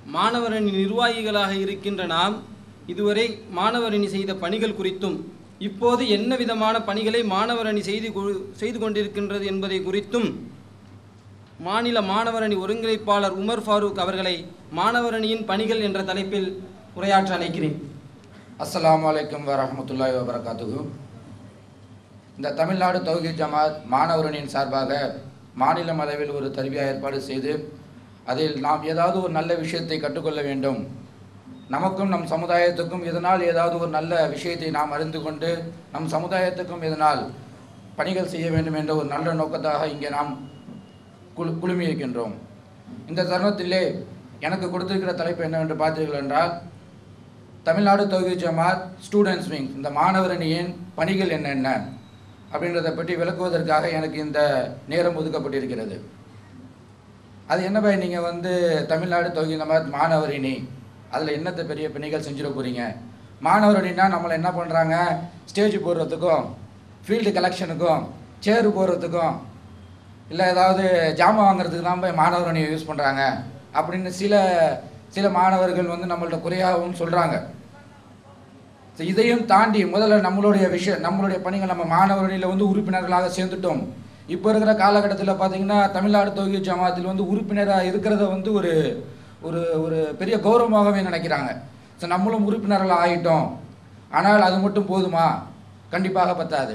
மாணவரணி நிர்வாகிகளாக இருக்கின்ற நாம் இதுவரை மாணவரணி செய்த பணிகள் குறித்தும் இப்போது என்ன விதமான பணிகளை மாணவரணி செய்து கொ- செய்து கொண்டிருக்கின்றது என்பதை குறித்தும் மாநில மாணவரணி ஒருங்கிணைப்பாளர் உமர் ஃபாரூக் அவர்களை மாணவரணியின் பணிகள் என்ற தலைப்பில் உரையாற்ற அழைக்கிறேன் அஸ்ஸலாமு அலைக்கும் வரஹ்மத்துல்லாஹி வபரகாத்துஹு இந்த தமிழ்நாடு தௌஹீத் ஜமாத் மாணவரணியின் சார்பாக மாநிலம் அளவில் ஒரு தருவியா ஏற்பாடு செய்து அதில் நாம் ஏதாவது ஒரு நல்ல விஷயத்தை கற்றுக்கொள்ள வேண்டும் நமக்கும் நம் சமுதாயத்துக்கும் இதனால் ஏதாவது ஒரு நல்ல விஷயத்தை நாம் அறிந்து கொண்டு நம் சமுதாயத்துக்கும் இதனால் பணிகள் செய்ய வேண்டும் என்ற ஒரு நல்ல நோக்கத்தாக இங்கே நாம் குழு குழுமியிருக்கின்றோம் இந்த தருணத்திலே எனக்கு கொடுத்திருக்கிற தலைப்பு என்னவென்று பார்த்தீர்கள் என்றால் தமிழ்நாடு தௌஹீத் ஜமாத் ஸ்டூடெண்ட்ஸ் விங் இந்த மாணவர் அணியின் பணிகள் என்னென்ன அப்படின்றத பற்றி விளக்குவதற்காக எனக்கு இந்த நேரம் ஒதுக்கப்பட்டிருக்கிறது அது என்ன பாய் நீங்கள் வந்து தமிழ்நாடு தௌஹீத் ஜமாத் மாணவர் அணி அதில் என்னத்த பெரிய பணிகள் செஞ்சிட போகிறீங்க மாணவர் அணினா நம்மளை என்ன பண்ணுறாங்க ஸ்டேஜ் போடுறதுக்கும் ஃபீல்டு கலெக்ஷனுக்கும் சேரு போடுறதுக்கும் இல்லை ஏதாவது ஜாமான் வாங்குறதுக்கு தான் போய் மாணவர் அணியை யூஸ் பண்ணுறாங்க அப்படின்னு சில சில மாணவர்கள் வந்து நம்மள்ட்ட குறையாகவும் சொல்கிறாங்க ஸோ இதையும் தாண்டி முதல்ல நம்மளுடைய விஷயம் நம்மளுடைய பணிகள் நம்ம மாணவர் அணியில் வந்து உறுப்பினர்களாக சேர்ந்துட்டோம் இப்போ இருக்கிற காலகட்டத்தில் பார்த்தீங்கன்னா தமிழ்நாடு தொகுதி ஜமாத்தில் வந்து உறுப்பினராக இருக்கிறத வந்து ஒரு ஒரு ஒரு பெரிய கௌரவமாகவே நினைக்கிறாங்க ஸோ நம்மளும் உறுப்பினர்கள் ஆகிட்டோம் ஆனால் அது மட்டும் போதுமா கண்டிப்பாக பத்தாது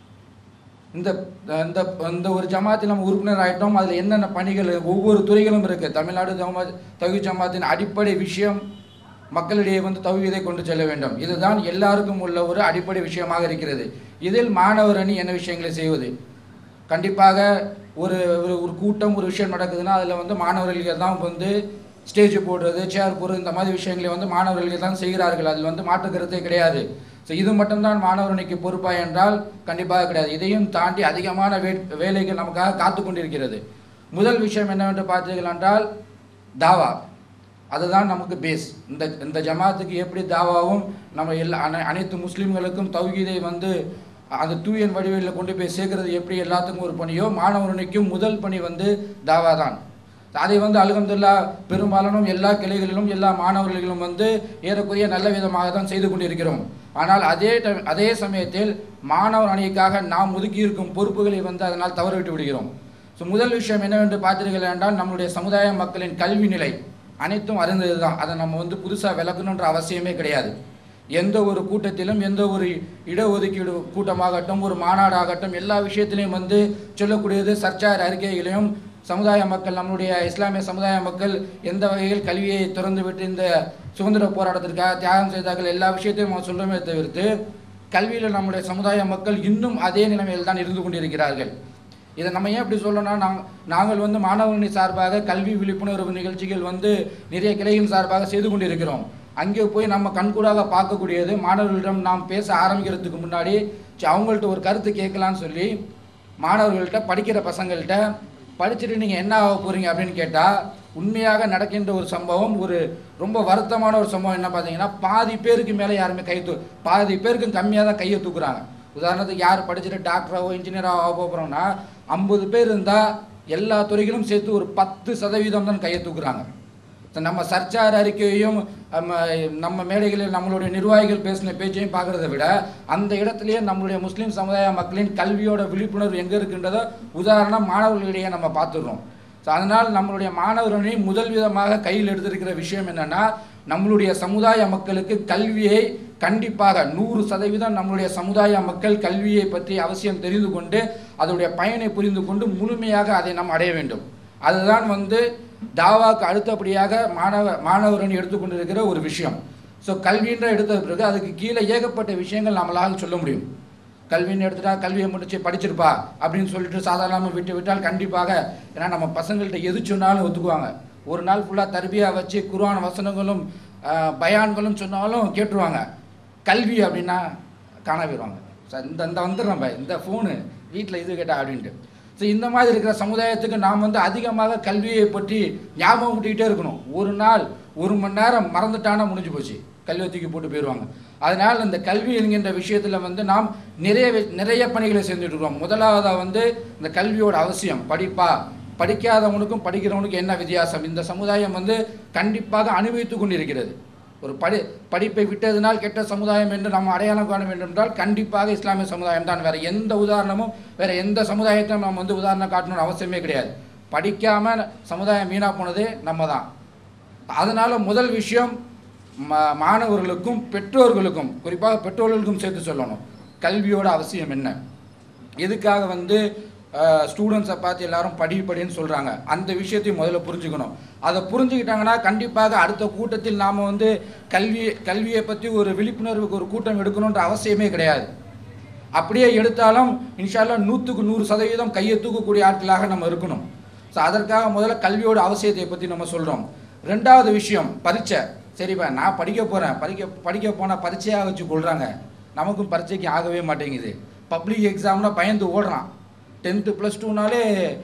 இந்த இந்த இந்த ஒரு ஜமாத்தில் நம்ம உறுப்பினர் ஆகிட்டோம் அதில் என்னென்ன பணிகள் ஒவ்வொரு துறைகளும் இருக்குது தமிழ்நாடு ஜமா தகுதி ஜமாத்தின் அடிப்படை விஷயம் மக்களிடையே வந்து தௌஹீதை கொண்டு செல்ல வேண்டும் இதுதான் எல்லாருக்கும் உள்ள ஒரு அடிப்படை விஷயமாக இருக்கிறது இதில் மாணவர் அணி என்ன விஷயங்களை செய்வது கண்டிப்பாக ஒரு ஒரு ஒரு கூட்டம் ஒரு விஷயம் நடக்குதுன்னா அதில் வந்து மாணவர்கள் தான் வந்து ஸ்டேஜ் போடுறது சேர் போடுறது இந்த மாதிரி விஷயங்களை வந்து மாணவர்கள் தான் செய்கிறார்கள் அதில் வந்து மாற்று கருத்தே கிடையாது ஸோ இது மட்டும்தான் மாணவர் அணிக்கு பொறுப்பா என்றால் கண்டிப்பாக கிடையாது இதையும் தாண்டி அதிகமான வே வேலைகள் நமக்காக காத்து கொண்டிருக்கிறது முதல் விஷயம் என்னவென்று பார்த்தீர்கள் என்றால் தாவா அதுதான் நமக்கு பேஸ் இந்த இந்த ஜமாத்துக்கு எப்படி தாவாவும் நம்ம எல்லா அனை- அனைத்து முஸ்லீம்களுக்கும் தௌஹீதை வந்து அந்த தூயன் வடிவில் கொண்டு போய் சேர்க்கறது எப்படி எல்லாத்துக்கும் ஒரு பணியோ மாணவனுக்கும் முதல் பணி வந்து தாவா தான் அதை வந்து அல்ஹம்துலில்லா பெரும்பாலானும் எல்லா கிளைகளிலும் எல்லா மாணவர்களிலும் வந்து ஏறக்குறைய நல்ல விதமாக தான் செய்து கொண்டிருக்கிறோம் ஆனால் அதே டைம் அதே சமயத்தில் மாணவர் அணிக்காக நாம் ஒதுக்கி இருக்கும் பொறுப்புகளை வந்து அதனால் தவறவிட்டு விடுகிறோம் ஸோ முதல் விஷயம் என்னவென்று பார்த்தீர்கள் என்றால் நம்மளுடைய சமுதாய மக்களின் கல்வி நிலை அனைத்தும் அறிந்தது தான் அதை நம்ம வந்து புதுசாக விளக்கணுன்ற அவசியமே கிடையாது எந்த ஒரு கூட்டத்திலும் எந்த ஒரு இடஒதுக்கீடு கூட்டமாகட்டும் ஒரு மாநாடாகட்டும் எல்லா விஷயத்திலையும் வந்து சொல்லக்கூடியது சர்ச்சார் அறிக்கைகளையும் சமுதாய மக்கள் நம்மளுடைய இஸ்லாமிய சமுதாய மக்கள் எந்த வகையில் கல்வியை திறந்து விட்டு இந்த சுதந்திர போராட்டத்திற்காக தியாகம் செய்தார்கள் எல்லா விஷயத்தையும் நம்ம சொல்றோமே தவிர்த்து கல்வியில் நம்முடைய சமுதாய மக்கள் இன்னும் அதே நிலைமையில் தான் இருந்து கொண்டிருக்கிறார்கள் இதை நம்ம ஏன் இப்படி சொல்லணும்னா நாங் நாங்கள் வந்து மாணவரணி சார்பாக கல்வி விழிப்புணர்வு நிகழ்ச்சிகள் வந்து நிறைய கிளைகள் சார்பாக செய்து கொண்டிருக்கிறோம் அங்கே போய் நம்ம கண்கூடாக பார்க்கக்கூடியது மாணவர்களிடம் நாம் பேச ஆரம்பிக்கிறதுக்கு முன்னாடி சரி, அவங்கள்ட்ட ஒரு கருத்து கேட்கலான்னு சொல்லி மாணவர்கள்ட்ட படிக்கிற பசங்கள்கிட்ட படிச்சுட்டு நீங்கள் என்ன ஆக போகிறீங்க அப்படின்னு கேட்டால் உண்மையாக நடக்கின்ற ஒரு சம்பவம் ஒரு ரொம்ப வருத்தமான ஒரு சம்பவம் என்ன பார்த்தீங்கன்னா பாதி பேருக்கு மேலே யாருமே கை தூ பாதி பேருக்கு கம்மியாக தான் கையை தூக்குறாங்க உதாரணத்துக்கு யார் படிச்சுட்டு டாக்டராகவோ இன்ஜினியராகவோ ஆக போகிறோம்னா ஐம்பது பேர் இருந்தால் எல்லா துறைகளும் சேர்த்து ஒரு பத்து சதவீதம் தான் கையை தூக்குறாங்க So, நம்ம சர்ச்சார் அறிக்கையையும் நம்ம நம்ம மேடைகளில் நம்மளுடைய நிர்வாகிகள் பேசின பேச்சையும் பார்க்குறத விட அந்த இடத்துலயே நம்மளுடைய முஸ்லீம் சமுதாய மக்களின் கல்வியோட விழிப்புணர்வு எங்கே இருக்கின்றதோ உதாரணம் மாணவர்களிடையே நம்ம பார்த்துடுறோம் ஸோ அதனால் நம்மளுடைய மாணவர்களை முதல் விதமாக கையில் எடுத்திருக்கிற விஷயம் என்னன்னா நம்மளுடைய சமுதாய மக்களுக்கு கல்வியை கண்டிப்பாக நூறு சதவீதம் நம்மளுடைய சமுதாய மக்கள் கல்வியை பற்றி அவசியம் தெரிந்து கொண்டு அதனுடைய பயனை புரிந்து கொண்டு முழுமையாக அதை நாம் அடைய வேண்டும் அதுதான் வந்து தாவாக்கு அடுத்தபடியாக மாணவ மாணவரணி எடுத்துக்கொண்டிருக்கிற ஒரு விஷயம் ஸோ கல்வின்ற எடுத்த பிறகு அதுக்கு கீழே ஏகப்பட்ட விஷயங்கள் நம்மளால் சொல்ல முடியும் கல்வின்னு எடுத்துட்டா கல்வியை முடிச்சு படிச்சிருப்பா அப்படின்னு சொல்லிட்டு சாதாரணமாக விட்டு விட்டால் கண்டிப்பாக ஏன்னா நம்ம பசங்கள்கிட்ட எது சொன்னாலும் ஒத்துக்குவாங்க ஒரு நாள் ஃபுல்லாக தர்பியா வச்சு குர்ஆன் வசனங்களும் ஆஹ், பயான்களும் சொன்னாலும் கேட்டுருவாங்க கல்வி அப்படின்னா காண போயிடுவாங்க சார் இந்த இந்த வந்துடுறேன் பாய் இந்த ஃபோனு வீட்டில் இது கேட்டா அப்படின்ட்டு ஸோ இந்த மாதிரி இருக்கிற சமுதாயத்துக்கு நாம் வந்து அதிகமாக கல்வியை பற்றி ஞாபகம் விட்டுக்கிட்டே இருக்கணும் ஒரு நாள் ஒரு மணி நேரம் மறந்துட்டானா முடிஞ்சு போச்சு கல்வியை தூக்கி போட்டு போயிடுவாங்க அதனால் இந்த கல்வி என்கின்ற விஷயத்தில் வந்து நாம் நிறைய வி- நிறைய பணிகளை செஞ்சுட்டு இருக்கிறோம் முதலாவதாக வந்து இந்த கல்வியோட அவசியம் படிப்பா படிக்காதவனுக்கும் படிக்கிறவனுக்கும் என்ன வித்தியாசம் இந்த சமுதாயம் வந்து கண்டிப்பாக அனுபவித்து கொண்டிருக்கிறது ஒரு படி படிப்பை விட்டதினால் கெட்ட சமுதாயம் என்று நாம் அடையாளம் காண வேண்டும் என்றால் கண்டிப்பாக இஸ்லாமிய சமுதாயம் தான் வேற எந்த உதாரணமும் வேற எந்த சமுதாயத்தையும் நம்ம வந்து உதாரணம் காட்டணும்னு அவசியமே கிடையாது படிக்காம சமுதாயம் வீணா போனதே நம்ம தான் அதனால முதல் விஷயம் மா- மாணவர்களுக்கும் பெற்றோர்களுக்கும் குறிப்பாக பெற்றோர்களுக்கும் சேர்த்து சொல்லணும் கல்வியோட அவசியம் என்ன எதுக்காக வந்து ஸ்டூடெண்ட்ஸை பார்த்து எல்லாரும் படி படின்னு சொல்கிறாங்க அந்த விஷயத்தையும் முதல்ல புரிஞ்சுக்கணும் அதை புரிஞ்சுக்கிட்டாங்கன்னா கண்டிப்பாக அடுத்த கூட்டத்தில் நாம் வந்து கல்வி கல்வியை பற்றி ஒரு விழிப்புணர்வுக்கு ஒரு கூட்டம் எடுக்கணுன்ற அவசியமே கிடையாது அப்படியே எடுத்தாலும் இன்ஷால்லா நூற்றுக்கு நூறு சதவீதம் கையை தூக்கக்கூடிய ஆட்களாக நம்ம இருக்கணும் ஸோ அதற்காக முதல்ல கல்வியோட அவசியத்தை பற்றி நம்ம சொல்கிறோம் ரெண்டாவது விஷயம் பரீட்சை சரிப்பா நான் படிக்க போகிறேன் படிக்க படிக்க போனால் பரீட்சையாக வச்சு கொள்கிறாங்க நமக்கும் பரீட்சைக்கு ஆகவே மாட்டேங்குது பப்ளிக் எக்ஸாம்னா பயந்து ஓடுறான் டென்த்து ப்ளஸ் டூனாலே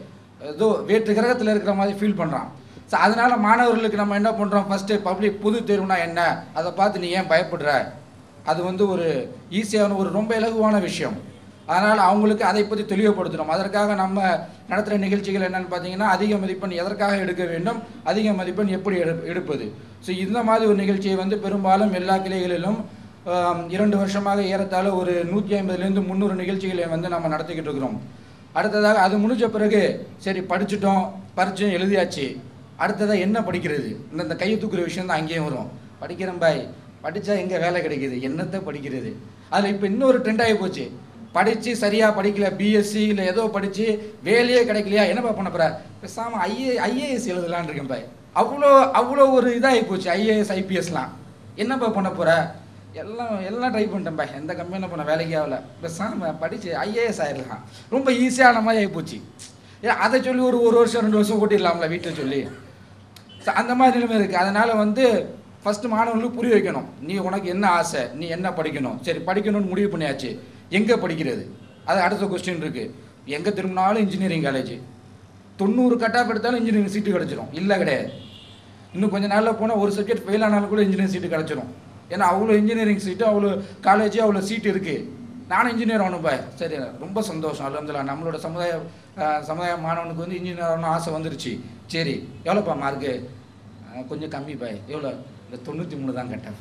ஏதோ வேற்று கிரகத்தில் இருக்கிற மாதிரி ஃபீல் பண்ணுறான் ஸோ அதனால் மாணவர்களுக்கு நம்ம என்ன பண்ணுறோம் ஃபஸ்ட்டு பப்ளிக் பொது தேர்வுனா என்ன அதை பார்த்து நீ ஏன் பயப்படுற அது வந்து ஒரு ஈஸியான ஒரு ரொம்ப இலகுவான விஷயம் அதனால் அவங்களுக்கு அதை பற்றி தெளிவுபடுத்தணும் அதற்காக நம்ம நடத்துகிற நிகழ்ச்சிகள் என்னன்னு பார்த்தீங்கன்னா அதிக மதிப்பெண் எதற்காக எடுக்க வேண்டும் அதிக மதிப்பெண் எப்படி எடு எடுப்பது ஸோ இந்த மாதிரி ஒரு நிகழ்ச்சியை வந்து பெரும்பாலும் எல்லா கிளைகளிலும் ஆம், இரண்டு வருஷமாக ஏறத்தாழ ஒரு நூற்றி ஐம்பதுலேருந்து முந்நூறு நிகழ்ச்சிகளை வந்து நம்ம நடத்திக்கிட்டு இருக்கிறோம் அடுத்ததாக அது முடிஞ்ச பிறகு சரி படிச்சிட்டோம் பரீட்சையும் எழுதியாச்சு அடுத்ததாக என்ன படிக்கிறது இந்த இந்த கையை தூக்குற விஷயம் தான் அங்கேயும் வரும் படிக்கிறேன் பாய் படித்தா எங்கே வேலை கிடைக்குது என்னத்தை படிக்கிறது அதில் இப்போ இன்னொரு ட்ரெண்ட் ஆகி போச்சு படித்து சரியாக படிக்கல பிஎஸ்சி இல்லை ஏதோ படித்து வேலையே கிடைக்கலையா என்னப்பா பண்ண போகிற பேசாமல் ஐஏ ஐஏஎஸ் எழுதலான்னு இருக்கேன் பாய் அவ்வளோ அவ்வளோ ஒரு இதாகி போச்சு ஐஏஎஸ் ஐபிஎஸ்லாம் என்னப்பா பண்ண போகிற எல்லாம் எல்லாம் ட்ரை பண்ணிட்டேன் பாய் எந்த கம்பெனியில் போன வேலைக்கே ஆகல பேசாமல் படித்து ஐஏஎஸ் ஆயிடலாம் ரொம்ப ஈஸியான மாதிரி ஆகி போச்சு ஏன் அதை சொல்லி ஒரு ஒரு வருஷம் ரெண்டு வருஷம் ஓட்டிடலாம்ல வீட்டில் சொல்லி So, அந்த மாதிரி நிலைமை இருக்குது அதனால் வந்து ஃபஸ்ட்டு மாணவர்களுக்கு புரிய வைக்கணும் நீ உனக்கு என்ன ஆசை நீ என்ன படிக்கணும் சரி படிக்கணும்னு முடிவு பண்ணியாச்சு எங்கே படிக்கிறது அது அடுத்த கொஸ்டின் இருக்குது எங்கே திரும்பினாலும் இன்ஜினியரிங் காலேஜ் தொண்ணூறு கட்டாப் எடுத்தாலும் இன்ஜினியரிங் சீட்டு கிடச்சிரும் இல்லை கிடையாது இன்னும் கொஞ்ச நாளில் போனால் ஒரு சப்ஜெக்ட் ஃபெயில் ஆனாலும் கூட இன்ஜினியரிங் சீட்டு கிடச்சிரும் ஏன்னா அவ்வளோ இன்ஜினியரிங் சீட்டு அவ்வளோ காலேஜ் அவ்வளோ சீட் இருக்குது நானும் இன்ஜினியர் ஆகணும் பாய் சரி ரொம்ப சந்தோஷம் அலமதுல்லா நம்மளோட சமுதாய அஹ், சமுதாய மாணவனுக்கு வந்து இன்ஜினியர் ஆகணும் ஆசை வந்துருச்சு சரி எவ்வளோப்பா மார்க்கு கொஞ்சம் கம்மி பாய் எவ்வளோ இந்த தொண்ணூற்றி மூணு தான் கட் ஆஃப்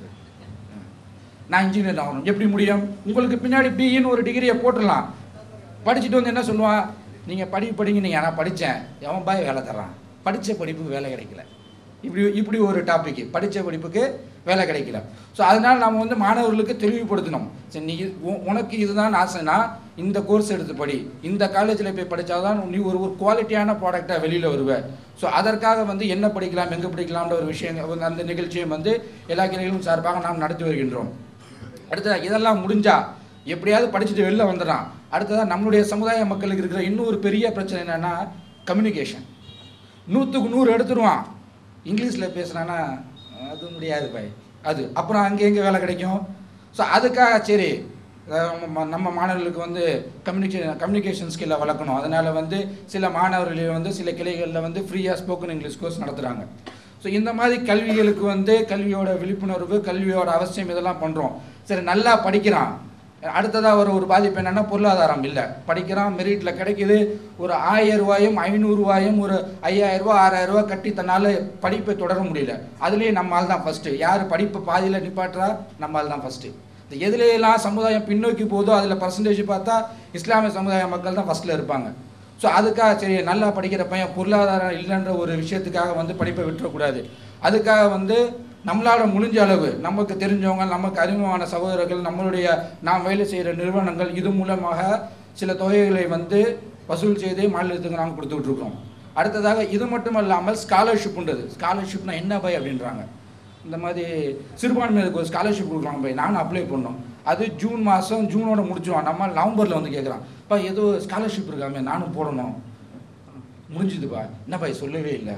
நான் இன்ஜினியர் ஆகணும் எப்படி முடியும் உங்களுக்கு பின்னாடி பிஇன்னு ஒரு டிகிரியை போட்டுடலாம் படிச்சுட்டு வந்து என்ன சொல்லுவான் நீங்கள் படி படிங்க நீங்கள் நான் படித்தேன் எவன் பாய் வேலை தர்றான் படித்த படிப்புக்கு வேலை கிடைக்கல இப்படி இப்படி ஒரு டாபிக் படித்த படிப்புக்கு வேலை கிடைக்கல ஸோ அதனால் நம்ம வந்து மாணவர்களுக்கு தெளிவுபடுத்தணும் சரி நீ இது- உ- உனக்கு இதுதான் ஆசைனா இந்த கோர்ஸ் எடுத்து படி இந்த காலேஜில் போய் படித்தாதான் நீ ஒரு ஒரு குவாலிட்டியான ப்ராடக்டாக வெளியில் வருவ ஸோ அதற்காக வந்து என்ன படிக்கலாம் எங்கே படிக்கலாம்ன்ற ஒரு விஷயம் அந்த நிகழ்ச்சியை வந்து எல்லா கிளைகளும் சார்பாக நாம் நடத்தி வருகின்றோம் அடுத்ததா இதெல்லாம் முடிஞ்சா எப்படியாவது படிச்சுட்டு வெளில வந்துடுறான் அடுத்ததாக நம்மளுடைய சமுதாய மக்களுக்கு இருக்கிற இன்னொரு பெரிய பிரச்சனை என்னன்னா கம்யூனிகேஷன் நூற்றுக்கு நூறு எடுத்துருவான் இங்கிலீஷில் பேசுனான்னா அது முடியாது பாய் அது அப்புறம் அங்கே எங்கே வேலை கிடைக்கும் ஸோ அதுக்காக சரி அஹ் நம்ம- நம்ம மாணவர்களுக்கு வந்து கம்யூனிகே கம்யூனிகேஷன் ஸ்கில்லை வளர்க்கணும் அதனால் வந்து சில மாணவர்கள் வந்து சில கிளைகளில் வந்து ஃப்ரீயாக ஸ்போக்கன் இங்கிலீஷ் கோர்ஸ் நடத்துகிறாங்க ஸோ இந்த மாதிரி கல்விகளுக்கு வந்து கல்வியோட விழிப்புணர்வு கல்வியோட அவசியம் இதெல்லாம் பண்ணுறோம் சரி நல்லா படிக்கிறான் அடுத்ததாக ஒரு ஒரு பாதிப்பு என்னன்னா பொருளாதாரம் இல்லை படிக்கிறான் மெரிட்டில் கிடைக்குது ஒரு ஆயிரம் ரூபாயும் ஐநூறு ரூபாயும் ஒரு ஐயாயிரம் ரூபா ஆறாயிரம் ரூபா கட்டி தன்னால் படிப்பை தொடர முடியல அதுலேயே நம்மால் தான் ஃபஸ்ட்டு யார் படிப்பை பாதியில் நிப்பாட்டுறா நம்மால் தான் ஃபஸ்ட்டு இந்த எதுலையெல்லாம் சமுதாயம் பின்னோக்கி போதோ அதில் பர்சன்டேஜ் பார்த்தா இஸ்லாமிய சமுதாய மக்கள் தான் ஃபஸ்ட்டில் இருப்பாங்க ஸோ அதுக்காக சரி நல்லா படிக்கிற பையன் பொருளாதாரம் இல்லைன்ற ஒரு விஷயத்துக்காக வந்து படிப்பை விட்டுறக்கூடாது அதுக்காக வந்து நம்மளால் முடிஞ்ச அளவு நமக்கு தெரிஞ்சவங்க நமக்கு அறிமுகமான சகோதரர்கள் நம்மளுடைய நாம் வேலை செய்கிற நிறுவனங்கள் இது மூலமாக சில தொகைகளை வந்து வசூல் செய்து மாநிலத்துக்கு நாங்கள் கொடுத்துக்கிட்டு இருக்கோம் அடுத்ததாக இது மட்டும் இல்லாமல் ஸ்காலர்ஷிப்ன்றது ஸ்காலர்ஷிப்னா என்ன பை அப்படின்றாங்க இந்த மாதிரி சிறுபான்மையினருக்கு ஒரு ஸ்காலர்ஷிப் கொடுக்குறாங்க போய் நானும் அப்ளை பண்ணோம் அது ஜூன் மாதம் ஜூனோட முடிச்சிடுவான் நம்ம நவம்பரில் வந்து கேட்குறான் இப்போ ஏதோ ஸ்காலர்ஷிப் இருக்காமே நானும் போடணும் முடிஞ்சுதுப்பா என்னப்பா இது சொல்லவே இல்லை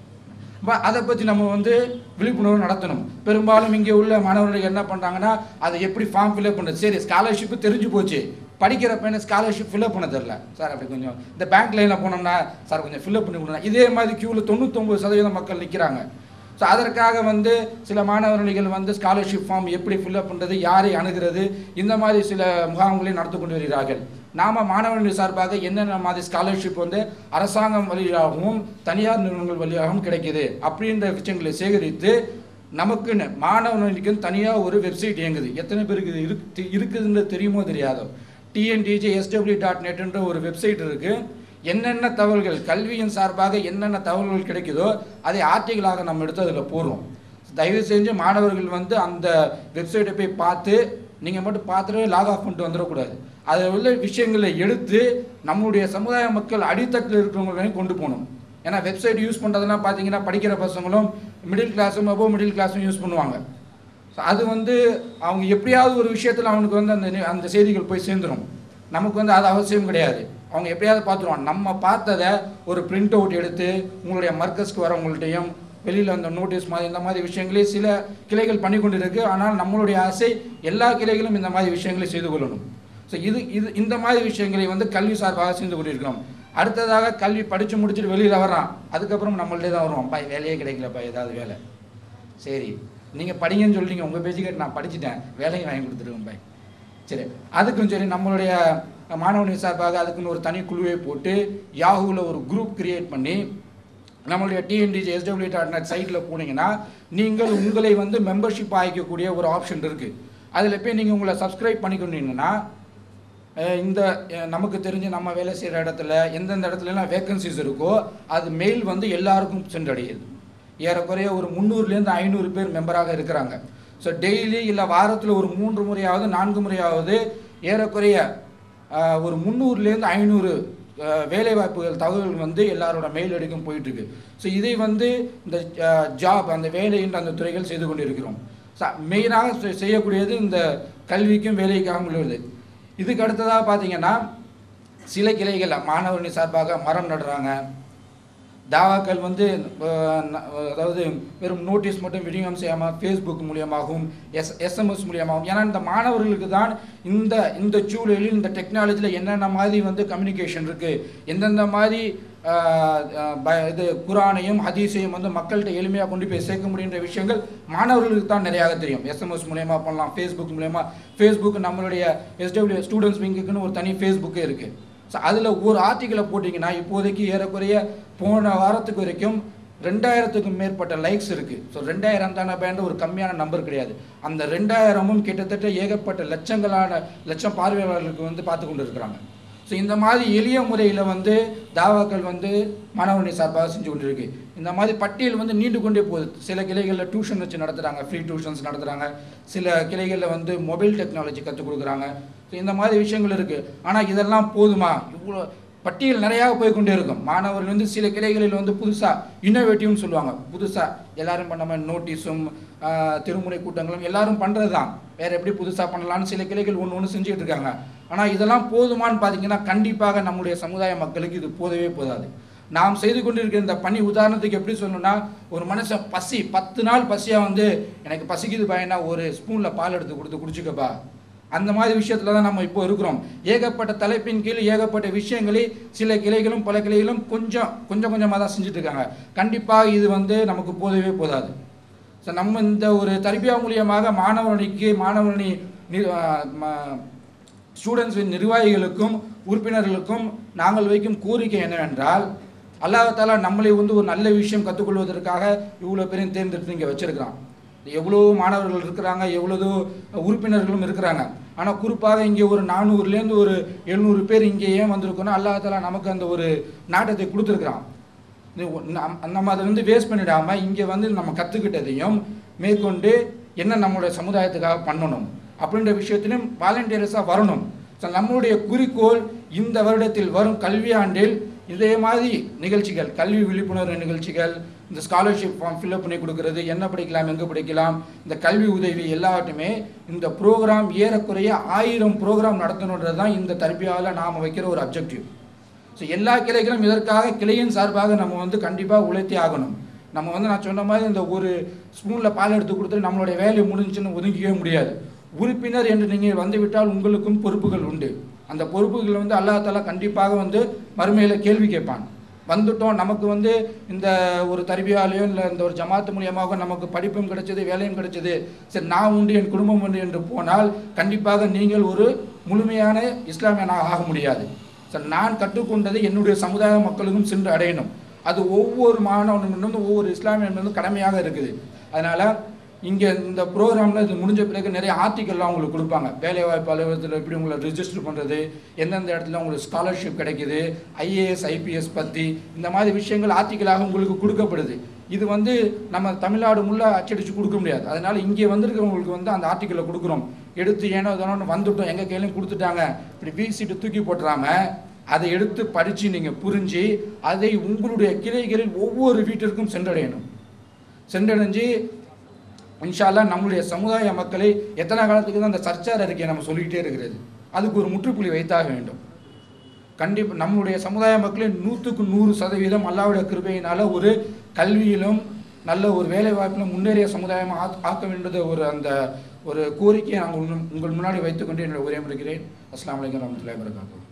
ப- அதை பற்றி நம்ம வந்து விழிப்புணர்வு நடத்தணும் பெரும்பாலும் இங்கே உள்ள மாணவர்கள் என்ன பண்ணுறாங்கன்னா அதை எப்படி ஃபார்ம் ஃபில்அப் பண்ணுறது சரி ஸ்காலர்ஷிப்பு தெரிஞ்சு போச்சு படிக்கிற பையனை ஸ்காலர்ஷிப் ஃபில்அப் பண்ண தெரில சார் அப்படி கொஞ்சம் இந்த பேங்க் லைனில் போனோம்னா சார் கொஞ்சம் ஃபில்அப் பண்ணி கொடுங்க இதே மாதிரி க்யூவில் தொண்ணூத்தொம்பது சதவீதம் மக்கள் நிற்கிறாங்க ஸோ அதற்காக வந்து சில மாணவர்கள் வந்து ஸ்காலர்ஷிப் ஃபார்ம் எப்படி ஃபில்அப் பண்ணுறது யாரை அணுகிறது இந்த மாதிரி சில முகாம்களை நடத்தி கொண்டு வருகிறார்கள் நாம மாணவர்கள் சார்பாக என்னென்ன மாதிரி ஸ்காலர்ஷிப் வந்து அரசாங்கம் வழியாகவும் தனியார் நிறுவனங்கள் வழியாகவும் கிடைக்குது அப்படின்ற விஷயங்களை சேகரித்து நமக்குன்னு மாணவர்களுக்கு தனியாக ஒரு வெப்சைட் இயங்குது எத்தனை பேருக்கு இது இருக்கு இருக்குதுன்னு தெரியுமோ தெரியாதோ டிஎன்டிஜே எஸ்டபிள்யூ டாட் நெட்ன்ற ஒரு வெப்சைட் இருக்கு என்னென்ன தகவல்கள் கல்வியின் சார்பாக என்னென்ன தகவல்கள் கிடைக்குதோ அதை ஆர்டிகளாக நம்ம எடுத்து அதில் போடுறோம் தயவு செஞ்சு மாணவர்கள் வந்து அந்த வெப்சைட்டை போய் பார்த்து நீங்கள் மட்டும் பார்த்துட்டு லாக் ஆஃப் பண்ணிட்டு வந்துடக்கூடாது அதில் உள்ள விஷயங்களை எடுத்து நம்மளுடைய சமுதாய மக்கள் அடித்தட்டில் இருக்கிறவங்களையும் கொண்டு போகணும் ஏன்னா வெப்சைட் யூஸ் பண்ணுறதுலாம் பார்த்தீங்கன்னா படிக்கிற பசங்களும் மிடில் கிளாஸும் அபோவ் மிடில் கிளாஸும் யூஸ் பண்ணுவாங்க So அது வந்து அவங்க எப்படியாவது ஒரு விஷயத்தில் அவனுக்கு வந்து அந்த நி- அந்த செய்திகள் போய் சேர்ந்துடும் நமக்கு வந்து அது அவசியம் கிடையாது அவங்க எப்படியாவது பார்த்துருவாங்க நம்ம பார்த்ததை ஒரு பிரிண்ட் அவுட் எடுத்து உங்களுடைய மர்க்கஸ்க்கு வரவங்கள்ட்டையும் வெளியில் அந்த நோட்டீஸ் மாதிரி இந்த மாதிரி விஷயங்களே சில கிளைகள் பண்ணி கொண்டு இருக்கு ஆனால் நம்மளுடைய ஆசை எல்லா கிளைகளும் இந்த மாதிரி விஷயங்களை செய்து கொள்ளணும் ஸோ இது இது இந்த மாதிரி விஷயங்களை வந்து கல்வி சார்பாக செய்து கொண்டிருக்கிறோம் அடுத்ததாக கல்வி படித்து முடிச்சுட்டு வெளியில் வர்றான் அதுக்கப்புறம் நம்மள்ட்டே தான் வருவோம் பா வேலையே கிடைக்கலப்பா ஏதாவது வேலை சரி நீங்கள் படிங்கன்னு சொல்லிட்டீங்க உங்கள் பேச்சு கேட்டு நான் படிச்சுட்டேன் வேலையும் வாங்கி கொடுத்துருவேன் பாய் சரி அதுக்கும் சரி நம்மளுடைய மாணவர்கள் சார்பாக அதுக்குன்னு ஒரு தனி குழுவை போட்டு யாஹூவில் ஒரு குரூப் கிரியேட் பண்ணி நம்மளுடைய டிஎன்டிஜி எஸ்டபிள்யூ டாட் நெட் சைட்டில் போனீங்கன்னா நீங்கள் உங்களை வந்து மெம்பர்ஷிப் ஆகிக்கக்கூடிய ஒரு ஆப்ஷன் இருக்குது அதில் போய் நீங்கள் உங்களை சப்ஸ்கிரைப் பண்ணிக்கொண்டீங்கன்னா அஹ் இந்த அஹ் நமக்கு தெரிஞ்சு நம்ம வேலை செய்கிற இடத்துல எந்தெந்த இடத்துலலாம் வேக்கன்சிஸ் இருக்கோ அது மெயில் வந்து எல்லாருக்கும் சென்றடையுது ஏறக்குறைய ஒரு முந்நூறுலேருந்து ஐநூறு பேர் மெம்பராக இருக்கிறாங்க ஸோ டெய்லி இல்லை வாரத்தில் ஒரு மூன்று முறையாவது நான்கு முறையாவது ஏறக்குறைய அஹ், ஒரு முந்நூறுலேருந்து ஐநூறு வேலைவாய்ப்புகள் தகவல் வந்து எல்லாரோட மெயில் அடிக்கும் போயிட்டு இருக்கு ஸோ இதை வந்து இந்த ஜாப் அந்த வேலைன்ற அந்த துறைகள் செய்து கொண்டிருக்கிறோம் மெயினாக செய்யக்கூடியது இந்த கல்விக்கும் வேலைக்காகவும் உள்ளது இதுக்கு அடுத்ததாக பார்த்தீங்கன்னா சில கிளைகள் மாணவர்கள் சார்பாக மரம் நடுறாங்க தாவாக்கள் வந்து அஹ், ந- அதாவது வெறும் நோட்டீஸ் மட்டும் விநியோகம் செய்யாமல் ஃபேஸ்புக் மூலியமாகவும் எஸ் எஸ்எம்எஸ் மூலியமாகவும் ஏன்னா இந்த மாணவர்களுக்கு தான் இந்த இந்த சூழலில் இந்த டெக்னாலஜியில் என்னென்ன மாதிரி வந்து கம்யூனிகேஷன் இருக்குது எந்தெந்த மாதிரி அஹ், அஹ், ப- இது குரானையும் ஹதீஸையும் வந்து மக்கள்கிட்ட எளிமையாக கொண்டு போய் சேர்க்க முடியுன்ற விஷயங்கள் மாணவர்களுக்கு தான் நிறையாக தெரியும் எஸ்எம்எஸ் மூலயமா பண்ணலாம் ஃபேஸ்புக் மூலயமா ஃபேஸ்புக் நம்மளுடைய எஸ்டபிள்யூ ஸ்டூடெண்ட்ஸ் விங்குக்குன்னு ஒரு தனி ஃபேஸ்புக்கே இருக்குது ஸோ அதில் ஒரு ஆர்டிக்கலை போட்டிங்கன்னா இப்போதைக்கு ஏறக்குறைய போன வாரத்துக்கு வரைக்கும் ரெண்டாயிரத்துக்கும் மேற்பட்ட லைக்ஸ் இருக்குது ஸோ ரெண்டாயிரம் தானே பேண்ட் ஒரு கம்மியான நம்பர் கிடையாது அந்த ரெண்டாயிரமும் கிட்டத்தட்ட ஏகப்பட்ட லட்சங்களான லட்சம் பார்வையாளர்களுக்கு வந்து பார்த்து கொண்டு இருக்கிறாங்க ஸோ இந்த மாதிரி எளிய முறையில் வந்து தாவாக்கள் வந்து மாணவனை சார்பாக செஞ்சு கொண்டிருக்கு இந்த மாதிரி பட்டியல் வந்து நீண்டு கொண்டே போகுது சில கிளைகளில் டியூஷன் வச்சு நடத்துகிறாங்க ஃப்ரீ டியூஷன்ஸ் நடத்துகிறாங்க சில கிளைகளில் வந்து மொபைல் டெக்னாலஜி கற்றுக் கொடுக்குறாங்க ஸோ இந்த மாதிரி விஷயங்கள் இருக்குது ஆனால் இதெல்லாம் போதுமா இவ்வளோ பட்டியல் நிறையாக போய் கொண்டே இருக்கும் மாணவர்கள் வந்து சில கிளைகளில் வந்து புதுசாக இன்னோவேட்டிவ்னு சொல்லுவாங்க புதுசாக எல்லாரும் பண்ண மாதிரி நோட்டீஸும் திருமுறை கூட்டங்களும் எல்லாரும் பண்ணுறது தான் வேறு எப்படி புதுசாக பண்ணலாம்னு சில கிளைகள் ஒன்று ஒன்று செஞ்சுட்டு இருக்காங்க ஆனால் இதெல்லாம் போதுமான்னு பார்த்தீங்கன்னா கண்டிப்பாக நம்முடைய சமுதாய மக்களுக்கு இது போதவே போதாது நாம் செய்து கொண்டிருக்கிற இந்த பணி உதாரணத்துக்கு எப்படி சொல்லணும்னா ஒரு மனுஷன் பசி பத்து நாள் பசியாக வந்து எனக்கு பசிக்குது பயனா ஒரு ஸ்பூனில் பால் எடுத்து கொடுத்து குடிச்சுக்கப்பா அந்த மாதிரி விஷயத்துல தான் நம்ம இப்போ இருக்கிறோம் ஏகப்பட்ட தலைப்பின் கீழ் ஏகப்பட்ட விஷயங்களை சில கிளைகளும் பல கிளைகளும் கொஞ்சம் கொஞ்சம் கொஞ்சமாக தான் செஞ்சுட்டு இருக்காங்க கண்டிப்பாக இது வந்து நமக்கு போதவே போதாது ஸோ நம்ம இந்த ஒரு தர்பியா மூலியமாக மாணவனுக்கு மாணவனி ஸ்டூடெண்ட்ஸ் நிர்வாகிகளுக்கும் உறுப்பினர்களுக்கும் நாங்கள் வைக்கும் கோரிக்கை என்னவென்றால் அல்லாஹாலா நம்மளை வந்து ஒரு நல்ல விஷயம் கற்றுக்கொள்வதற்காக இவ்வளோ பேரையும் தேர்ந்தெடுத்து இங்கே வச்சிருக்கிறான் எவ்வளோ மாணவர்கள் இருக்கிறாங்க எவ்வளோ உறுப்பினர்களும் இருக்கிறாங்க ஆனால் குறிப்பாக இங்கே ஒரு நானூறுலேருந்து ஒரு எழுநூறு பேர் இங்கே ஏன் வந்திருக்கோன்னா அல்லாஹாலா நமக்கு அந்த ஒரு நாட்டத்தை கொடுத்துருக்குறான் இது ஒ- நம்- நம்ம அதை வந்து வேஸ்ட் பண்ணிடாமல் இங்கே வந்து நம்ம கற்றுக்கிட்டதையும் மேற்கொண்டு என்ன நம்மளுடைய சமுதாயத்துக்காக பண்ணணும் அப்படின்ற விஷயத்திலும் வாலண்டியர்ஸாக வரணும் ஸோ நம்மளுடைய குறிக்கோள் இந்த வருடத்தில் வரும் கல்வியாண்டில் இதே மாதிரி நிகழ்ச்சிகள் கல்வி விழிப்புணர்வு நிகழ்ச்சிகள் இந்த ஸ்காலர்ஷிப் ஃபார்ம் ஃபில்அப் பண்ணி கொடுக்கறது என்ன படிக்கலாம் எங்கே படிக்கலாம் இந்த கல்வி உதவி எல்லாவற்றுமே இந்த ப்ரோக்ராம் ஏறக்குறைய ஆயிரம் ப்ரோக்ராம் நடத்தணுன்றது தான் இந்த தர்பியாவில் நாம் வைக்கிற ஒரு அப்ஜெக்டிவ் ஸோ எல்லா கிளைகளும் இதற்காக கிளையின் சார்பாக நம்ம வந்து கண்டிப்பாக உழைத்தே ஆகணும் நம்ம வந்து நான் சொன்ன மாதிரி இந்த ஒரு ஸ்பூனில் பால் எடுத்து கொடுத்து நம்மளுடைய வேலை முடிஞ்சுன்னு ஒதுங்கிக்கவே முடியாது உறுப்பினர் என்று நீங்கள் வந்துவிட்டால் உங்களுக்கும் பொறுப்புகள் உண்டு அந்த பொறுப்புகள் வந்து அல்லாஹ் தாலா கண்டிப்பாக வந்து மறுமையில் கேள்வி கேட்பான் வந்துட்டோம் நமக்கு வந்து இந்த ஒரு தர்பியாலேயோ இல்லை இந்த ஒரு ஜமாத்து மூலியமாக நமக்கு படிப்பும் கிடைச்சது வேலையும் கிடைச்சது சரி நான் உண்டு என் குடும்பம் உண்டு என்று போனால் கண்டிப்பாக நீங்கள் ஒரு முழுமையான இஸ்லாமியனாக ஆக முடியாது சார் நான் கற்றுக்கொண்டது என்னுடைய சமுதாய மக்களுக்கும் சென்று அடையணும் அது ஒவ்வொரு மாணவனும் ஒவ்வொரு இஸ்லாமியனும் கடமையாக இருக்குது அதனால் இங்கே இந்த ப்ரோக்ராமில் இது முடிஞ்ச பிறகு நிறைய ஆர்டிக்கல்லாம் உங்களுக்கு கொடுப்பாங்க வேலைவாய்ப்பு அலுவலகத்தில் எப்படி உங்களை ரிஜிஸ்டர் பண்ணுறது எந்தெந்த இடத்துல உங்களுக்கு ஸ்காலர்ஷிப் கிடைக்குது ஐஏஎஸ் ஐபிஎஸ் பற்றி இந்த மாதிரி விஷயங்கள் ஆர்டிக்கலாக உங்களுக்கு கொடுக்கப்படுது இது வந்து நம்ம தமிழ்நாடு முள்ள அச்சடிச்சு கொடுக்க முடியாது அதனால இங்கே வந்திருக்கிறவங்களுக்கு வந்து அந்த ஆர்டிக்கலை கொடுக்குறோம் எடுத்து ஏனோ தானோன்னு வந்துட்டோம் எங்கள் கையிலையும் கொடுத்துட்டாங்க இப்படி வீசிட்டு தூக்கி போட்டுறாம அதை எடுத்து படித்து நீங்கள் புரிஞ்சு அதை உங்களுடைய கிளைகளில் ஒவ்வொரு வீட்டிற்கும் சென்றடையணும் சென்றடைஞ்சு இன்ஷால்லா நம்மளுடைய சமுதாய மக்களை எத்தனை காலத்துக்கு தான் அந்த சர்ச்சார் அறிக்கையை நம்ம சொல்லிக்கிட்டே இருக்கிறது அதுக்கு ஒரு முற்றுப்புள்ளி வைத்தாக வேண்டும் கண்டிப்பாக நம்மளுடைய சமுதாய மக்களின் நூற்றுக்கு நூறு சதவீதம் அல்லாவுடைய கிருபையினால ஒரு கல்வியிலும் நல்ல ஒரு வேலை வாய்ப்பிலும் முன்னேறிய சமுதாயமாக ஆக்- ஆக்க வேண்டியது ஒரு அந்த ஒரு கோரிக்கையை நாங்கள் உங்கள் முன்னாடி வைத்துக்கொண்டு என்னுடைய உரையை முடிக்கிறேன் அஸ்ஸலாமு அலைக்கும் வரமத்துல்லாஹி வரகாத்துஹு